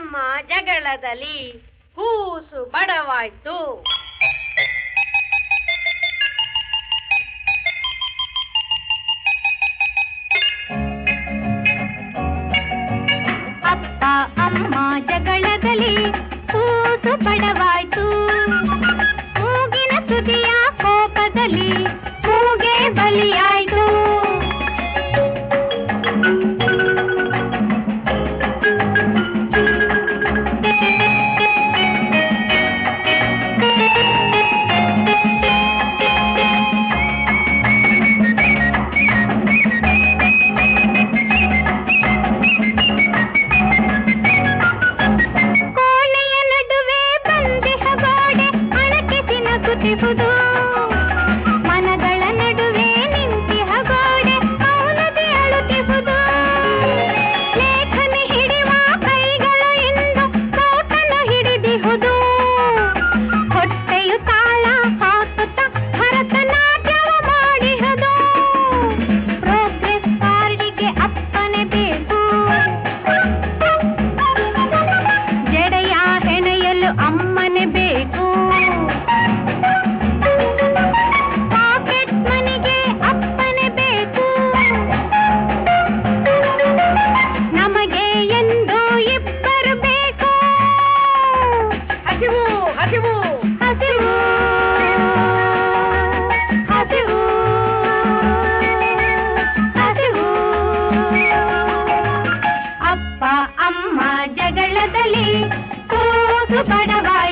ಅಮ್ಮ ಜಗಳದಲ್ಲಿ ಕೂಸು ಬಡವಾಯ್ತು ಅಪ್ಪ ಅಮ್ಮ ಜಗಳದಲ್ಲಿ ಕೂಸು ಬಡವಾಯ್ತು ಮೂಗಿನ ತುದಿಯ ಕೋಪದಲ್ಲಿ ಮೂಗೆ ಬಲಿಯಾಯ್ತು ಕೋಣೆಯ ನಡುವೆ ಬಂದಿಹ ಗೋಡೆ ಅಣಕಿಸಿ ನಗುತ್ತಿಹುದು ಮನಗಳ ನಡುವೆ ನಿಂತಿಹ ಗೋಡೆ ಮೌನದಿ ಅಳುತ್ತಿಹುದು ಲೇಖನಿ ಹಿಡಿಯುವ ಕೈಗಳು ಇಂದು ಕೋಟನ್ನು ಹಿಡಿದಿಹುದು ಹೊಟ್ಟೆಯು ತಾಳ ಹಾಕುತ್ತ ಭರತನಾಟ್ಯವ ಮಾಡಿಹುದು ಪ್ರೋಗ್ರೆಸ್ ಕಾರ್ಡಿಗೆ ಅಪ್ಪನೆ ಬೇಕು ಜಡೆಯ ಹೆಣೆಯಲು ಅಮ್ಮನೆ ಬೇಕು ಪಾಕೆಟ್ ಮನಿಗೆ ಅಪ್ಪನೆ ಬೇಕು ನಮಗೆ ಎಂದು ಇಬ್ಬರು ಬೇಕು ಹಸಿವು ಹಸಿವು ಹಸಿವು ಹಸಿವು ಹಸಿವು ಅಪ್ಪ ಅಮ್ಮ ಜಗಳದಲ್ಲಿ ಕೂಸು ಬಡವ